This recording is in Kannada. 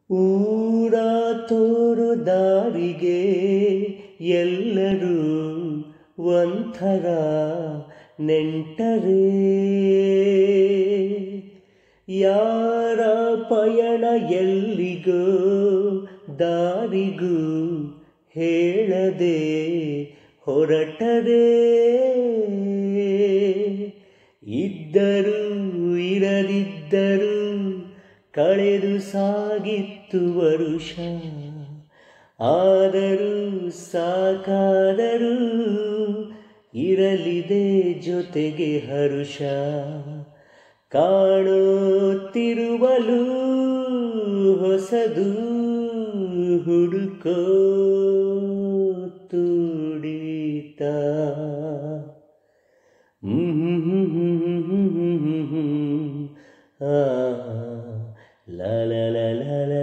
ಊರ ತೋರು ದಾರಿಗೆ ಎಲ್ಲರೂ ಒಂಥರ ನೆಂಟರೇ ಯಾರ ಪಯಣ ಎಲ್ಲಿಗೋ ದಾರಿಗೂ ಹೇಳದೆ ಹೊರಟರೆ ಇದ್ದರು ಇರದಿದ್ದರು ಕಳೆದು ಸಾಗಿತ್ತು ವರುಷ ಆದರೂ ಸಾಕಾದರೂ ಇರಲಿದೆ ಜೊತೆಗೆ ಹರುಷ ಕಾಣುತ್ತಿರುವಲು ಹೊಸದು ಹುಡುಕೋ ತುಡಿತ ಆ, ಲ ಲ ಲ ಲ ಲ